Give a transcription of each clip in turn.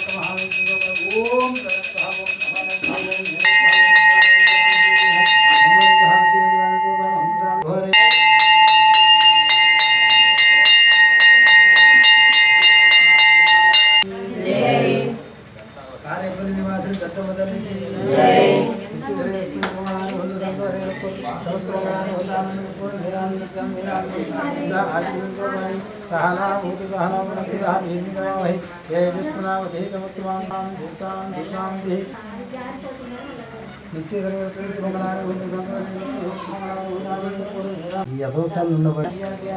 కార్యపల్లి నివాసులు దత్తమ్మ తల్లికి నిత్యశ్రేయస్సు మంగళాన్ని వంద సంతోషేయస్సు సమస్త మంగళాన్ని వందాలను పూర్ణ నీరాన్వితం నీరాన్వితం ఆదిత్యంతోపాయి సహనా భూతి సహనా పునః నిర్మితమావహి తేజస్సునావధీతమస్తుమాం దిశాం దిశాం ది నిత్యశ్రేయస్సు మంగళాన్ని వంద సంతోషేయస్సు మంగళాన్ని వందాలను పూర్ణ నీరాన్ ఈ అభోసాలు ఉన్నబట్టి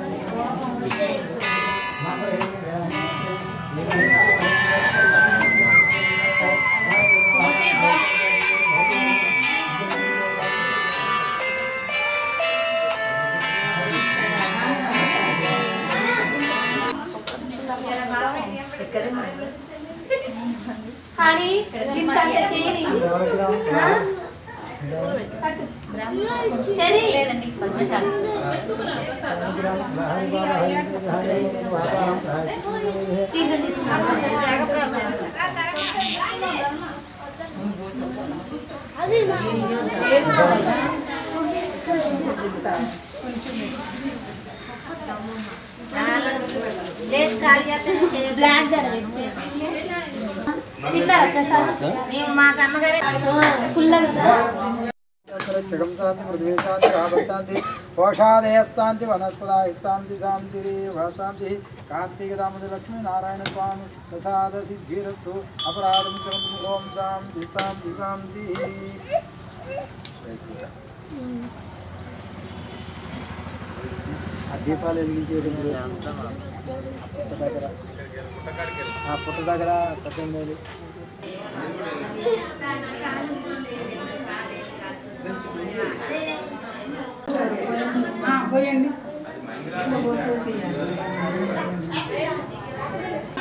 కానీ గిఫ్ట్ అంటే చేయని సరే లేదండి పద్మశాలి తీర్థం తీసుకున్నాం బ్లాక్ తిన్నారా ప్రసాద్ మేము మాకు అమ్మగారే పుల్లగా జగం శాంతి పృథ్వీ శాంతి రామ శాంతి కోషాదయ శాంతి వనస్పదాయ శాంతి శాంతి శాంతి కార్తీక దామోదర లక్ష్మీ నారాయణ స్వామి ప్రసాద సిద్ధిరస్తు అపరాధం చరంతి ఓం శాంతి శాంతి శాంతి ఆ దీపాలు వెలిగించేది పుట్ట దగ్గర ఆ పుట్ట దగ్గర పద్దెనిమిది పోయండి